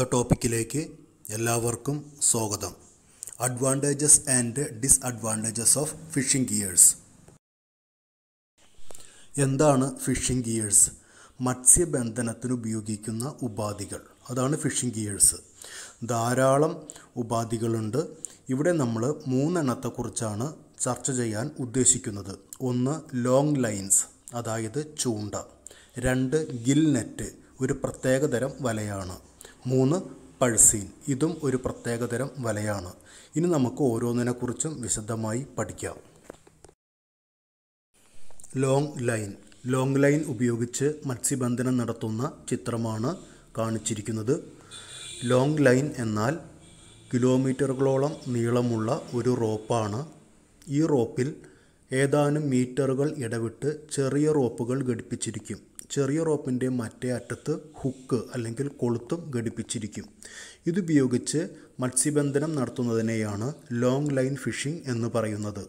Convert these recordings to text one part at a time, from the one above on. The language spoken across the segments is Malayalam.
അടുത്ത ടോപ്പിക്കിലേക്ക് എല്ലാവർക്കും സ്വാഗതം advantages and disadvantages of fishing gears എന്താണ് ഫിഷിംഗ് ഗിയേഴ്സ് മത്സ്യബന്ധനത്തിന് ഉപയോഗിക്കുന്ന ഉപാധികൾ അതാണ് ഫിഷിംഗ് ഗിയേഴ്സ് ധാരാളം ഉപാധികളുണ്ട് ഇവിടെ നമ്മൾ മൂന്നെണ്ണത്തെക്കുറിച്ചാണ് ചർച്ച ചെയ്യാൻ ഉദ്ദേശിക്കുന്നത് ഒന്ന് ലോങ് ലൈൻസ് അതായത് ചൂണ്ട രണ്ട് ഗിൽ നെറ്റ് ഒരു പ്രത്യേകതരം വലയാണ് മൂന്ന് പഴ്സീൻ ഇതും ഒരു പ്രത്യേകതരം വലയാണ് ഇനി നമുക്ക് ഓരോന്നിനെക്കുറിച്ചും വിശദമായി പഠിക്കാം ലോങ് ലൈൻ ലോങ് ലൈൻ ഉപയോഗിച്ച് മത്സ്യബന്ധനം നടത്തുന്ന ചിത്രമാണ് കാണിച്ചിരിക്കുന്നത് ലോങ് ലൈൻ എന്നാൽ കിലോമീറ്ററുകളോളം നീളമുള്ള ഒരു റോപ്പാണ് ഈ റോപ്പിൽ ഏതാനും മീറ്ററുകൾ ഇടവിട്ട് ചെറിയ റോപ്പുകൾ ഘടിപ്പിച്ചിരിക്കും ചെറിയ റോപ്പിൻ്റെ മറ്റേ അറ്റത്ത് ഹുക്ക് അല്ലെങ്കിൽ കൊളുത്തും ഘടിപ്പിച്ചിരിക്കും ഇതുപയോഗിച്ച് മത്സ്യബന്ധനം നടത്തുന്നതിനെയാണ് ലോങ് ലൈൻ ഫിഷിംഗ് എന്ന് പറയുന്നത്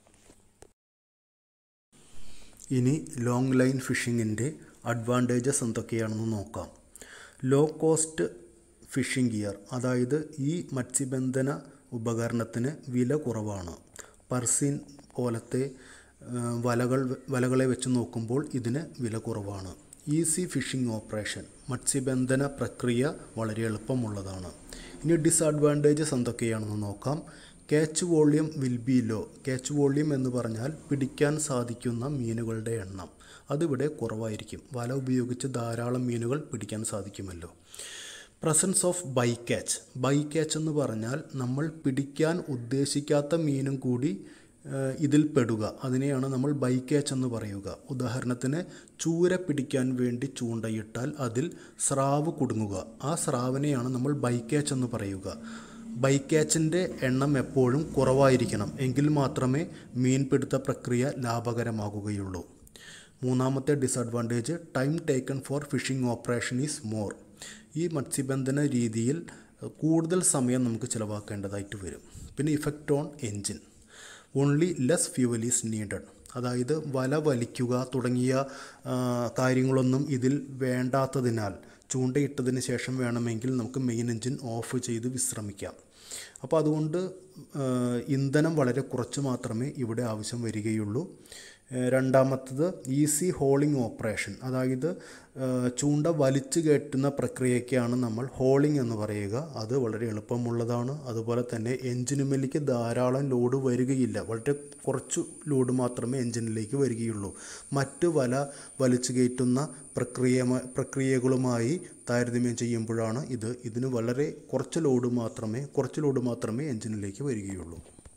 ഇനി ലോങ് ലൈൻ ഫിഷിങ്ങിൻ്റെ അഡ്വാൻറ്റേജസ് എന്തൊക്കെയാണെന്ന് നോക്കാം ലോ കോസ്റ്റ് ഫിഷിംഗ് ഗിയർ അതായത് ഈ മത്സ്യബന്ധന ഉപകരണത്തിന് വില കുറവാണ് പർസീൻ പോലത്തെ വലകൾ വലകളെ വെച്ച് നോക്കുമ്പോൾ ഇതിന് വില കുറവാണ് ഈസി ഫിഷിംഗ് ഓപ്പറേഷൻ മത്സ്യബന്ധന പ്രക്രിയ വളരെ എളുപ്പമുള്ളതാണ് ഇനി ഡിസഡ്വാൻറ്റേജസ് എന്തൊക്കെയാണെന്ന് നോക്കാം catch volume will be low catch volume എന്ന് പറഞ്ഞാൽ പിടിക്കാൻ സാധിക്കുന്ന മീനുകളുടെ എണ്ണം അതിവിടെ കുറവായിരിക്കും വല ഉപയോഗിച്ച് ധാരാളം മീനുകൾ പിടിക്കാൻ സാധിക്കുമല്ലോ presence of by catch by catch എന്ന് പറഞ്ഞാൽ നമ്മൾ പിടിക്കാൻ ഉദ്ദേശിക്കാത്ത മീനും കൂടി ഇതിൽ പെടുക അതിനെയാണ് നമ്മൾ ബൈ ക്യാച്ച് എന്ന് പറയുക ഉദാഹരണത്തിന് ചൂര പിടിക്കാൻ വേണ്ടി ചൂണ്ടയിട്ടാൽ അതിൽ സ്രാവ് കുടുങ്ങുക ആ സ്രാവിനെയാണ് നമ്മൾ ബൈ ക്യാച്ച് എന്ന് പറയുക ബൈ ക്യാച്ചിൻ്റെ എണ്ണം എപ്പോഴും കുറവായിരിക്കണം എങ്കിൽ മാത്രമേ മീൻപിടുത്ത പ്രക്രിയ ലാഭകരമാകുകയുള്ളൂ മൂന്നാമത്തെ disadvantage time taken for fishing operation is more ഈ മത്സ്യബന്ധന രീതിയിൽ കൂടുതൽ സമയം നമുക്ക് ചിലവാക്കേണ്ടതായിട്ട് വരും പിന്നെ effect on engine only less fuel is needed അതായത് വല വലിക്കുക തുടങ്ങിയ കാര്യങ്ങളൊന്നും ഇതിൽ വേണ്ടാത്തതിനാൽ ചൂണ്ടയിട്ടതിന് ശേഷം വേണമെങ്കിൽ നമുക്ക് മെയിൻ എൻജിൻ ഓഫ് ചെയ്ത് വിശ്രമിക്കാം അപ്പോൾ അതുകൊണ്ട് ഇന്ധനം വളരെ കുറച്ച് മാത്രമേ ഇവിടെ ആവശ്യം വരികയുള്ളൂ രണ്ടാമത്തത് ഈസി ഹോളിംഗ് ഓപ്പറേഷൻ അതായത് ചൂണ്ട വലിച്ചു കയറ്റുന്ന പ്രക്രിയയ്ക്കാണ് നമ്മൾ ഹോളിംഗ് എന്ന് പറയുക അത് വളരെ എളുപ്പമുള്ളതാണ് അതുപോലെ തന്നെ എൻജിനുമേലേക്ക് ധാരാളം ലോഡ് വരികയില്ല വളരെ കുറച്ച് ലോഡ് മാത്രമേ എൻജിനിലേക്ക് വരികയുള്ളൂ മറ്റ് വല വലിച്ചു കയറ്റുന്ന പ്രക്രിയ പ്രക്രിയകളുമായി താരതമ്യം ചെയ്യുമ്പോഴാണ് ഇത് ഇതിന് വളരെ കുറച്ച് ലോഡ് മാത്രമേ കുറച്ച് ലോഡ് മാത്രമേ എൻജിനിലേക്ക് വരികയുള്ളൂ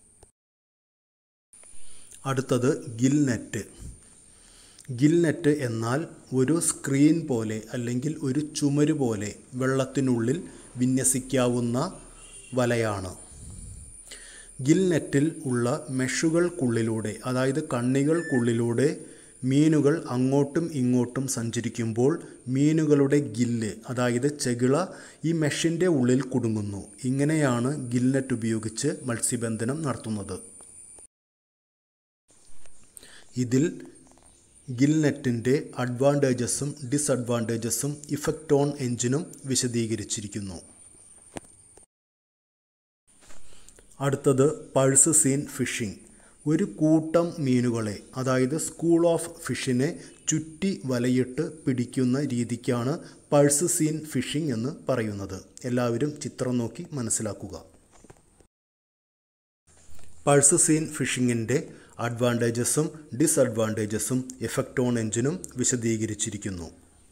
അടുത്തത് ഗിൽ നെറ്റ് ഗിൽ നെറ്റ് എന്നാൽ ഒരു സ്ക്രീൻ പോലെ അല്ലെങ്കിൽ ഒരു ചുമര് പോലെ വെള്ളത്തിനുള്ളിൽ വിന്യസിക്കാവുന്ന വലയാണ് ഗിൽ നെറ്റിൽ ഉള്ള മെഷുകൾക്കുള്ളിലൂടെ അതായത് കണ്ണികൾക്കുള്ളിലൂടെ മീനുകൾ അങ്ങോട്ടും ഇങ്ങോട്ടും സഞ്ചരിക്കുമ്പോൾ മീനുകളുടെ ഗില്ല് അതായത് ചെകിള ഈ മെഷിൻ്റെ ഉള്ളിൽ കുടുങ്ങുന്നു ഇങ്ങനെയാണ് ഗിൽ നെറ്റ് ഉപയോഗിച്ച് മത്സ്യബന്ധനം നടത്തുന്നത് ഇതിൽ ഗിൽ നെറ്റിൻ്റെ അഡ്വാൻറ്റേജസും ഡിസഡ്വാൻറ്റേജസും ഇഫക്റ്റ് ഓൺ എഞ്ചിനും വിശദീകരിച്ചിരിക്കുന്നു അടുത്തത് പൾസ് സീൻ ഫിഷിംഗ് ഒരു കൂട്ടം മീനുകളെ അതായത് സ്കൂൾ ഓഫ് ഫിഷിനെ ചുറ്റി വലയിട്ട് പിടിക്കുന്ന രീതിക്കാണ് പൾസ് സീൻ ഫിഷിംഗ് എന്ന് പറയുന്നത് എല്ലാവരും ചിത്രം നോക്കി മനസ്സിലാക്കുക പൾസ് സീൻ ഫിഷിങ്ങിൻ്റെ അഡ്വാൻറ്റേജസും ഡിസഡ്വാൻറ്റേജസും എഫക്റ്റ് ഓൺ എഞ്ചിനും വിശദീകരിച്ചിരിക്കുന്നു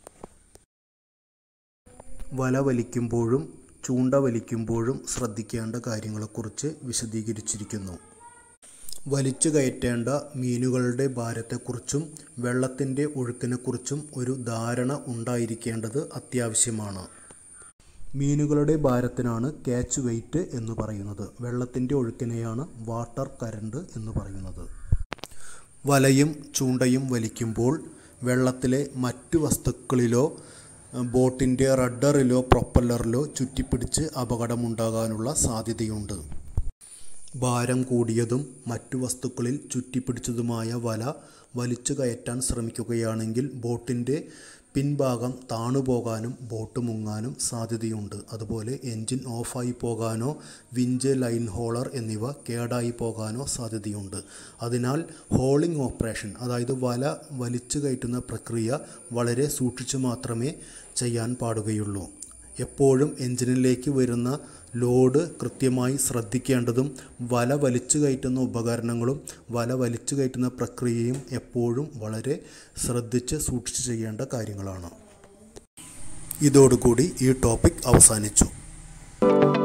വല വലിക്കുമ്പോഴും ചൂണ്ട വലിക്കുമ്പോഴും ശ്രദ്ധിക്കേണ്ട കാര്യങ്ങളെക്കുറിച്ച് വിശദീകരിച്ചിരിക്കുന്നു വലിച്ചു കയറ്റേണ്ട മീനുകളുടെ ഭാരത്തെക്കുറിച്ചും വെള്ളത്തിൻ്റെ ഒഴുക്കിനെക്കുറിച്ചും ഒരു ധാരണ ഉണ്ടായിരിക്കേണ്ടത് അത്യാവശ്യമാണ് മീനുകളുടെ ഭാരത്തിനാണ് ക്യാച്ച് വെയിറ്റ് എന്ന് പറയുന്നത് വെള്ളത്തിൻ്റെ ഒഴുക്കിനെയാണ് വാട്ടർ കരണ്ട് എന്ന് പറയുന്നത് വലയും ചൂണ്ടയും വലിക്കുമ്പോൾ വെള്ളത്തിലെ മറ്റു വസ്തുക്കളിലോ ബോട്ടിൻ്റെ റഡറിലോ പ്രൊപ്പല്ലറിലോ ചുറ്റിപ്പിടിച്ച് അപകടമുണ്ടാകാനുള്ള സാധ്യതയുണ്ട് ഭാരം കൂടിയതും മറ്റു വസ്തുക്കളിൽ ചുറ്റിപ്പിടിച്ചതുമായ വല വലിച്ചു കയറ്റാൻ ശ്രമിക്കുകയാണെങ്കിൽ ബോട്ടിൻ്റെ പിൻഭാഗം താണുപോകാനും ബോട്ട് മുങ്ങാനും സാധ്യതയുണ്ട് അതുപോലെ എൻജിൻ ഓഫായി പോകാനോ വിഞ്ച് ലൈൻ ഹോളർ എന്നിവ കേടായി പോകാനോ സാധ്യതയുണ്ട് അതിനാൽ ഹോളിംഗ് ഓപ്പറേഷൻ അതായത് വല വലിച്ചു കയറ്റുന്ന പ്രക്രിയ വളരെ സൂക്ഷിച്ചു മാത്രമേ ചെയ്യാൻ പാടുകയുള്ളൂ എപ്പോഴും എഞ്ചിനിലേക്ക് വരുന്ന ലോഡ് കൃത്യമായി ശ്രദ്ധിക്കേണ്ടതും വല വലിച്ചു കയറ്റുന്ന ഉപകരണങ്ങളും വല വലിച്ചു കയറ്റുന്ന പ്രക്രിയയും എപ്പോഴും വളരെ ശ്രദ്ധിച്ച് സൂക്ഷിച്ച് ചെയ്യേണ്ട കാര്യങ്ങളാണ് ഇതോടുകൂടി ഈ ടോപ്പിക് അവസാനിച്ചു